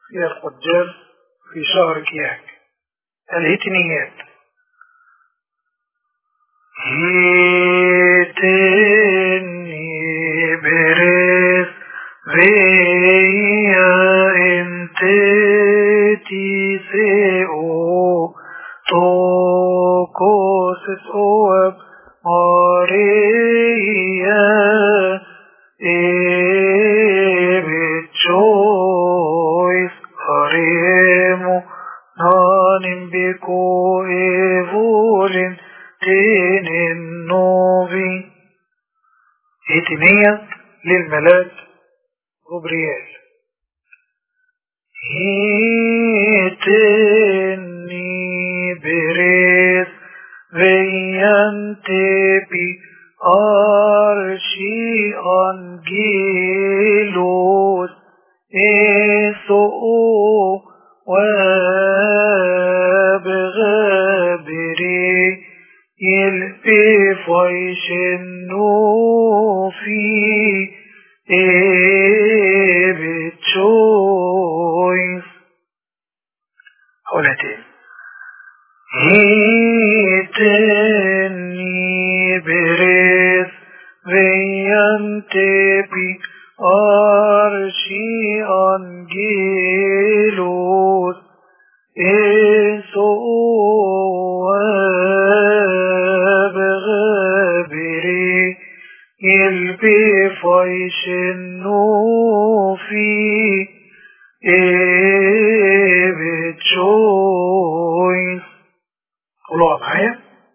في القداس في شهر كياك الهتنيات هيتني بريس ريا انت تيسيو توكوس اواب ماريا ebchois haremo nanim biko evolin تين نوفي هتمية للملاك غبريال هتني بريس وينتبي أرشي أنجيلوس إسو وبغبري يلبي فايش النوفي بتشويس حولتين هيتني بريس وينتبي أرشي أنجيلوس إسو بغبري يلبي فايش النوفي بتشويس قولوا معايا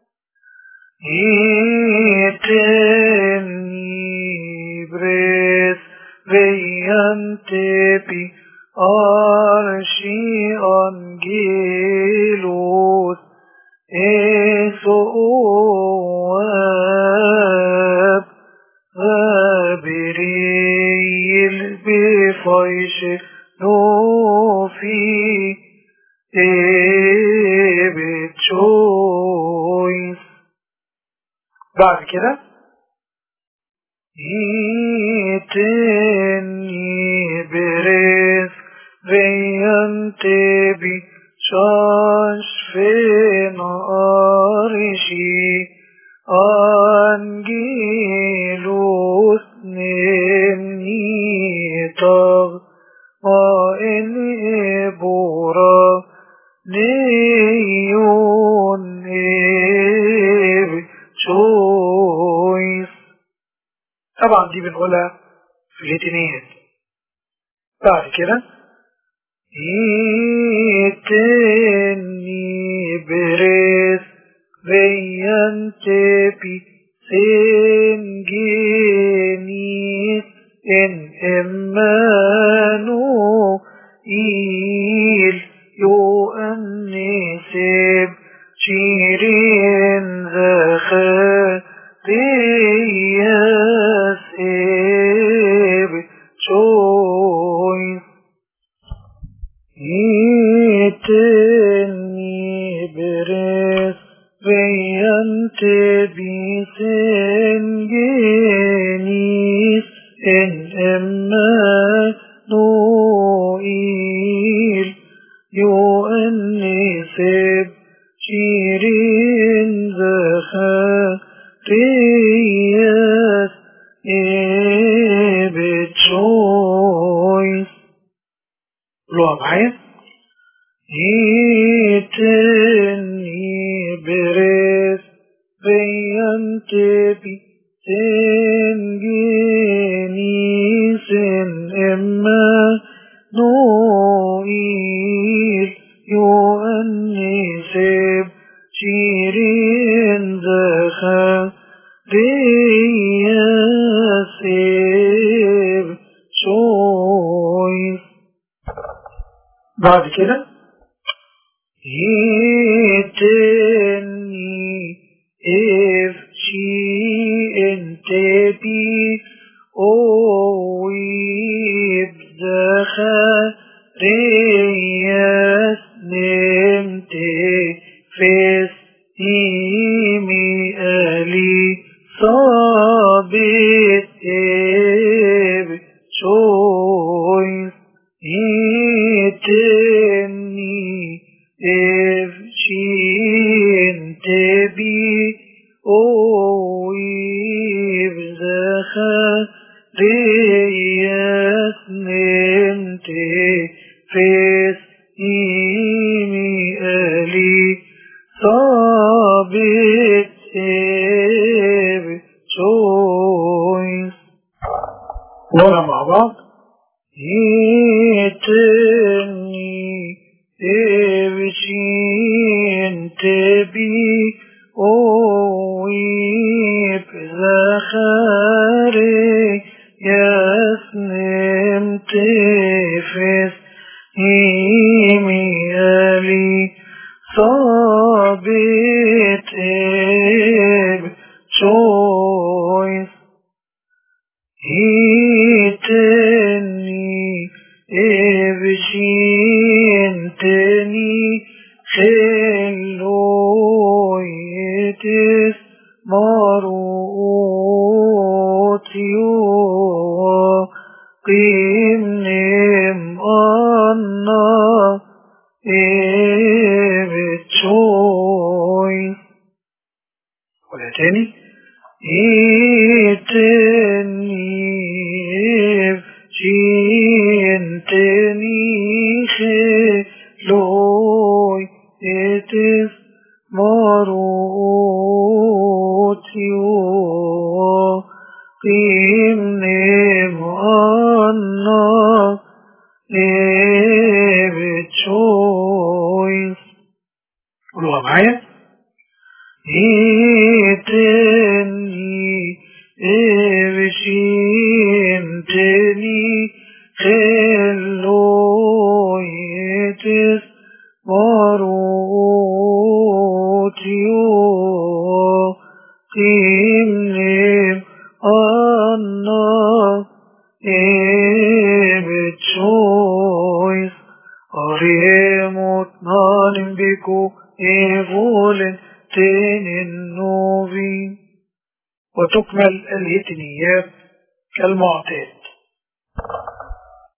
يتني بريس وينتبي أرشي أنجيلوس إسو واب غابريل بفايش نوفي بتشويس بعد كده يتني بريس وينتبي شاش في نارشي أنجيلوس نميتغ وإن إبورا نيون إب شويس طبعا دي بنقولها في الهتنيات بعد كده يتني بريس وينتبي سنجينيس إن إمانو إيل يو أنسب شيرين زخا تياس إب شويس يتني بريس وينتبي سنجينيس إن إما نوئيل يؤنسب شيرين زخا رياس إبتشويس قولوها معايا يتني بريس بينتبي سنجيني سن إما نوئيل يؤنسب شيرين زخا رياسب شويس بعد كده يتني if she انت بي او يبدخا رياس نمت فيس إيمي ألي صابت إب شويس fes imi eli sabit ev choice ورا مع بعض Etni evshin tebi oip zachare yasnem tefes imi ali sabit eb choice Hiteni evshinteni cheloitis marotio qimnim anna evchoin ولا تاني Iteni evshinteni cheloi etis marotio qimnim anna evchois قولوها معايا Iteni evshinteni cheloitis marotio qimnim anna ebchois ariemot nanim biko evolen تين النوفي وتكمل الهتنيات كالمعتاد